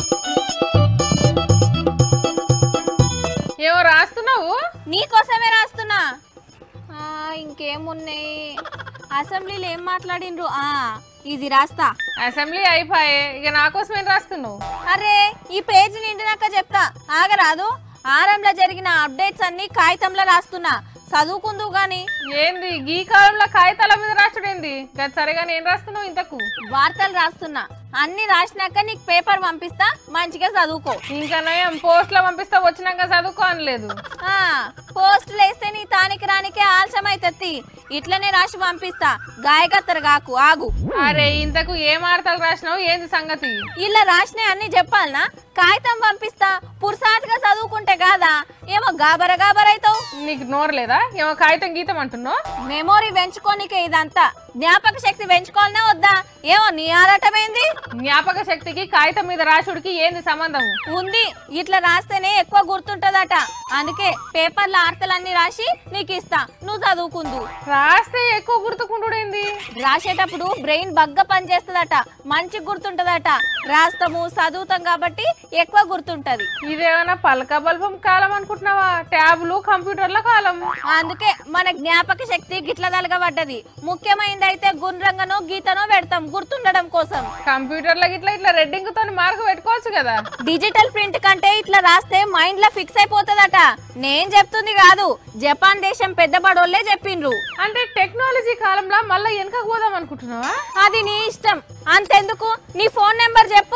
ఏమో రాస్తున్నావు నీకోసమే రాస్తున్నా ఆ, ఇంకేమున్నాయి అసెంబ్లీలో ఏం మాట్లాడిండ్రు ఆ ఇది రాస్తా అసెంబ్లీ అయిపోయే ఇక నా కోసం ఏం రాస్తున్నావు అరే ఈ పేజీ నిండినాక చెప్తా ఆగరాదు ఆరంలో జరిగిన అప్డేట్స్ అన్ని కాగితంలో రాస్తున్నా చదువుకుందు గాని ఏంది గీ కాలంలో కాగితాల మీద రాచుడేంది గది సరిగా నేను రాస్తున్నావు ఇంతకు వార్తలు రాస్తున్నా అన్ని రాసినాక నీకు పేపర్ పంపిస్తా మంచిగా చదువుకో ఇంకా నయం పోస్ట్ లో పంపిస్తా వచ్చినాక చదువుకో అనలేదు ఆ పోస్టులు వేస్తే నీ తానికి రానికే ఆలస్యం అవుతుంది ఇట్లనే రాసి పంపిస్తా గాయకత్తరు గాకు ఆగు అరే ఇంతకు ఏం వార్తలు రాసినావు ఏంది సంగతి ఇలా రాసినవి అన్ని చెప్పాలనా కాగితం పంపిస్తా పురుసాటుగా చదువుకుంటే కాదా ఏమో గాబర గాబర అవుతావు నీకు నోరు లేదా ఏమో కాగితం గీతం అంటున్నావు మెమోరీ పెంచుకోనికే ఇదంతా జ్ఞాపక శక్తి పెంచుకోవాలనే వద్దా ఏమో నీ ఆరాటమైంది జ్ఞాపక శక్తికి కాగితం మీద రాసుడికి ఏంది సంబంధం ఉంది ఇట్లా రాస్తేనే ఎక్కువ గుర్తుంటదట అందుకే పేపర్ల ఆర్తలన్నీ రాసి నీకు ఇస్తా నువ్వు చదువుకుందు రాస్తే ఎక్కువ గుర్తుకుంటుడేంది రాసేటప్పుడు బ్రెయిన్ బగ్గ పనిచేస్తుందట మంచి గుర్తుంటదట రాస్తాము చదువుతాం కాబట్టి ఎక్కువ గుర్తుంటది ఇదేమైనా పలక బల్బం కాలం అనుకుంటున్నావా ట్యాబ్లు కంప్యూటర్ల కాలం అందుకే మన జ్ఞాపక శక్తి గిట్ల తలగబడ్డది ముఖ్యమైనది అయితే గుండ్రంగానో గీతనో పెడతాం గుర్తుండడం కోసం కంప్యూటర్ల ఇట్లా ఇట్లా రెడ్డింగ్ తోని మార్కు పెట్టుకోవచ్చు కదా డిజిటల్ ప్రింట్ కంటే ఇట్లా రాస్తే మైండ్ లో ఫిక్స్ అయిపోతుందట నేను చెప్తుంది కాదు జపాన్ దేశం పెద్ద బడోళ్లే చెప్పిండ్రు అంటే టెక్నాలజీ కాలంలో మళ్ళీ వెనకకు పోదాం అనుకుంటున్నావా అది నీ ఇష్టం అంతెందుకు నీ ఫోన్ నెంబర్ చెప్పు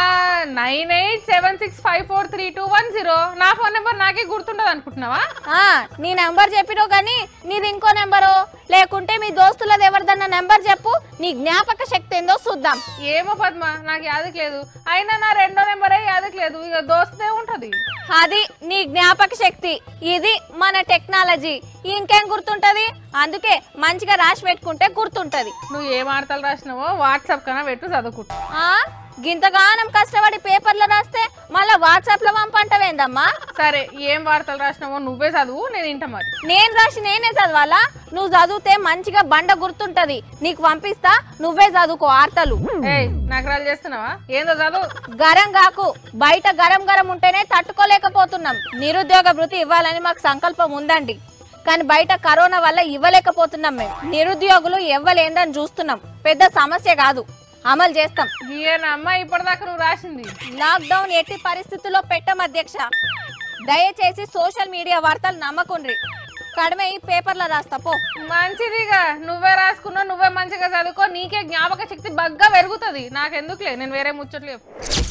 nine eight seven six five four three two one zero నా ఫోన్ నెంబర్ నాకే గుర్తుండదు అనుకుంటున్నావా ఆ నీ నెంబర్ చెప్పినావు కానీ నీది ఇంకో నెంబరు లేకుంటే మీ దోస్తులది ఎవరిదన్న నెంబర్ చెప్పు నీ జ్ఞాపక శక్తి ఏందో చూద్దాం ఏమో పద్మ నాకు యాదకి లేదు అయినా నా రెండో నెంబరే యాదకి లేదు ఇక దోస్తే ఉంటది అది నీ జ్ఞాపక శక్తి ఇది మన టెక్నాలజీ ఇంకేం గుర్తుంటది అందుకే మంచిగా రాసి పెట్టుకుంటే గుర్తుంటది నువ్వు ఏ వార్తలు రాసినావో వాట్సాప్ కన్నా పెట్టు చదువుకుంటా ఆ గింతగానం కష్టపడి పేపర్లో రాస్తే మళ్ళా వాట్సాప్ లో పంపంటవేందమ్మా సరే ఏం వార్తలు రాసినావో నువ్వే చదువు నేను ఇంట మరి నేను రాసి నేనే చదవాలా నువ్వు చదివితే మంచిగా బండ గుర్తుంటది నీకు పంపిస్తా నువ్వే చదువుకో వార్తలు ఏయ్ నకరాలు చేస్తున్నావా ఏందో చదువు గరం కాకు బయట గరం గరం ఉంటేనే తట్టుకోలేకపోతున్నాం నిరుద్యోగ భృతి ఇవ్వాలని మాకు సంకల్పం ఉందండి కానీ బయట కరోనా వల్ల ఇవ్వలేకపోతున్నాం మేము నిరుద్యోగులు ఇవ్వలేందని చూస్తున్నాం పెద్ద సమస్య కాదు అమలు చేస్తాం ఈయనమ్మ ఇప్పటిదాకా నువ్వు రాసింది లాక్డౌన్ ఎట్టి పరిస్థితుల్లో పెట్టం అధ్యక్ష దయచేసి సోషల్ మీడియా వార్తలు నమ్మకుండ్రి కడిమే ఈ పేపర్లో రాస్తా పో మంచిదిగా నువ్వే రాసుకున్నావు నువ్వే మంచిగా చదువుకో నీకే జ్ఞాపక శక్తి బగ్గా పెరుగుతుంది నాకెందుకులే నేను వేరే ముచ్చట్లు చెప్పు